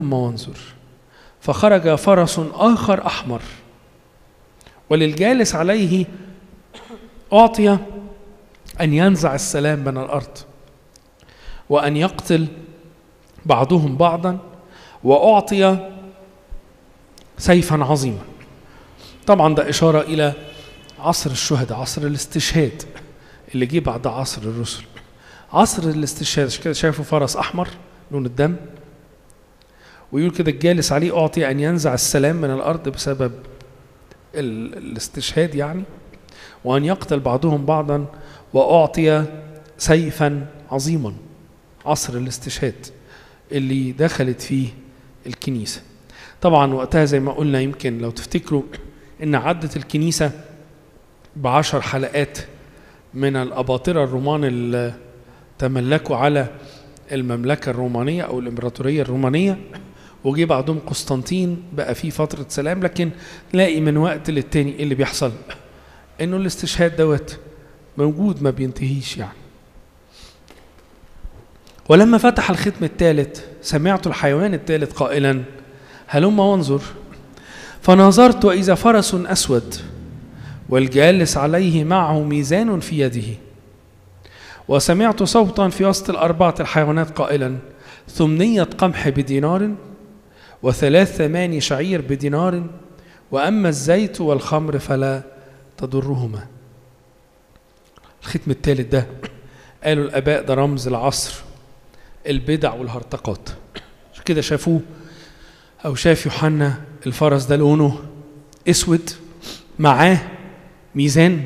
ثم وانظر فخرج فرس آخر أحمر وللجالس عليه أعطي أن ينزع السلام من الأرض وأن يقتل بعضهم بعضا وأعطي سيفا عظيما طبعا ده إشارة إلى عصر الشهداء عصر الاستشهاد اللي جه بعد عصر الرسل عصر الاستشهاد عشان كده شايفوا فرس أحمر لون الدم ويقول كده الجالس عليه أعطي أن ينزع السلام من الأرض بسبب ال- الاستشهاد يعني وأن يقتل بعضهم بعضا وأعطي سيفا عظيما عصر الاستشهاد اللي دخلت فيه الكنيسة طبعا وقتها زي ما قلنا يمكن لو تفتكروا ان عدت الكنيسة بعشر حلقات من الأباطرة الرومان اللي تملكوا على المملكة الرومانية أو الإمبراطورية الرومانية وجي بعدهم قسطنطين بقى فيه فترة سلام لكن تلاقي من وقت للتاني إيه اللي بيحصل إنه الاستشهاد دوت موجود ما بينتهيش يعني ولما فتح الختم الثالث سمعت الحيوان الثالث قائلا هلم وانظر فنظرت وإذا فرس أسود والجالس عليه معه ميزان في يده وسمعت صوتا في وسط الأربعة الحيوانات قائلا ثمنية قمح بدينار وثلاث ثماني شعير بدينار وأما الزيت والخمر فلا تضرهما الختم الثالث ده قالوا الآباء ده رمز العصر البدع والهرطقات عشان كده شافوه أو شاف يوحنا الفرس ده لونه أسود معاه ميزان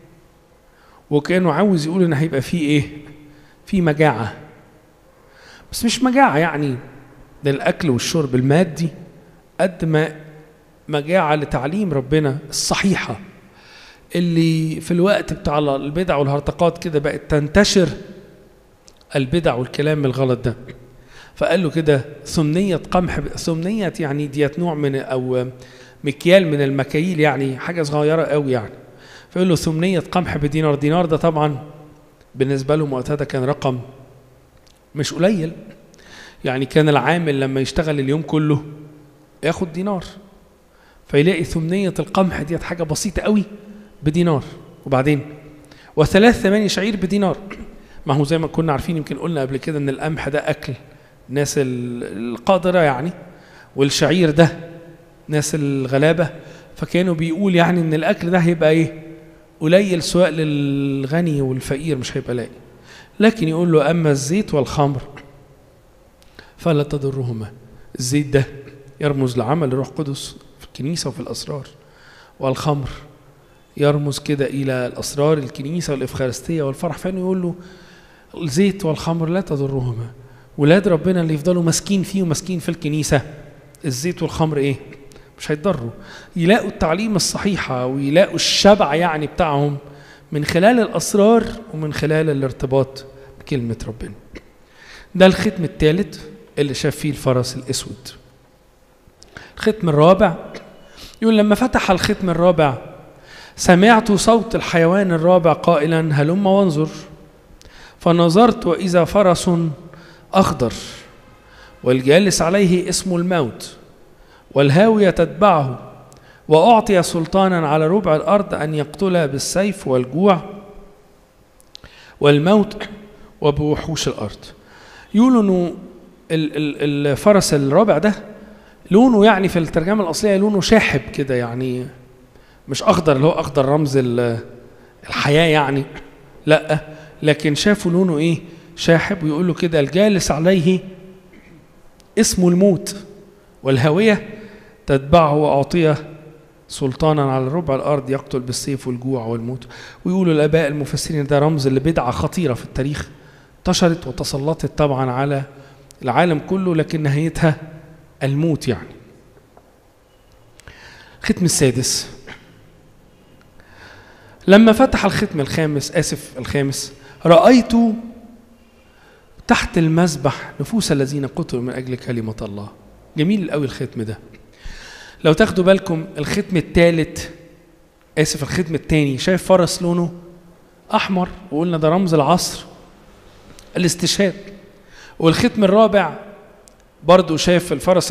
وكانوا عاوز يقول ان هيبقى فيه ايه في مجاعه بس مش مجاعه يعني ده الاكل والشرب المادي قد ما مجاعه لتعليم ربنا الصحيحه اللي في الوقت بتاع البدع والهرطقات كده بقت تنتشر البدع والكلام الغلط ده فقال له كده ثمنية قمح ثمنية يعني ديت نوع من أو مكيال من المكاييل يعني حاجة صغيرة قوي يعني فيقول له ثمنية قمح بدينار دينار ده طبعا بالنسبة له وقتها ده كان رقم مش قليل يعني كان العامل لما يشتغل اليوم كله ياخد دينار فيلاقي ثمنية القمح ديت حاجة بسيطة قوي بدينار وبعدين وثلاث ثماني شعير بدينار ما هو زي ما كنا عارفين يمكن قلنا قبل كده ان القمح ده اكل ناس القادرة يعني والشعير ده ناس الغلابة فكانوا بيقول يعني ان الاكل ده هيبقى ايه قليل سواء للغني والفقير مش هيبقى لاقي لكن يقول له اما الزيت والخمر فلا تضرهما الزيت ده يرمز لعمل الروح القدس في الكنيسة وفي الأسرار والخمر يرمز كده إلى الأسرار الكنيسة والإفخارستية والفرح فإنه يقول له الزيت والخمر لا تضرهما ولاد ربنا اللي يفضلوا ماسكين فيه وماسكين في الكنيسة الزيت والخمر إيه مش هيتضروا يلاقوا التعليم الصحيحة ويلاقوا الشبع يعني بتاعهم من خلال الأسرار ومن خلال الارتباط بكلمة ربنا ده الختم الثالث اللي شاف فيه الفرس الأسود الختم الرابع يقول لما فتح الختم الرابع سمعت صوت الحيوان الرابع قائلا هلم وانظر فنظرت وإذا فرس أخضر والجالس عليه اسم الموت والهاوية تتبعه وأعطي سلطانا على ربع الأرض أن يقتل بالسيف والجوع والموت وبوحوش الأرض يقولوا أنه الفرس الرابع ده لونه يعني في الترجمة الأصلية لونه شاحب كده يعني مش أخضر اللي هو أخضر رمز الحياة يعني لا لكن شافوا لونه إيه شاحب ويقول له كده الجالس عليه اسمه الموت والهوية تتبعه وأعطيه سلطانا على ربع الأرض يقتل بالسيف والجوع والموت ويقولوا الآباء المفسرين ده رمز لبدعة خطيرة في التاريخ انتشرت وتسلطت طبعا على العالم كله لكن نهايتها الموت يعني ختم السادس لما فتح الختم الخامس آسف الخامس رأيت تحت المذبح نفوس الذين قتلوا من أجل كلمة الله جميل قوي الختم ده لو تاخدوا بالكم الختم الثالث آسف الختم الثاني شايف فرس لونه أحمر وقلنا ده رمز العصر الاستشهاد والختم الرابع برضو شاف الفرس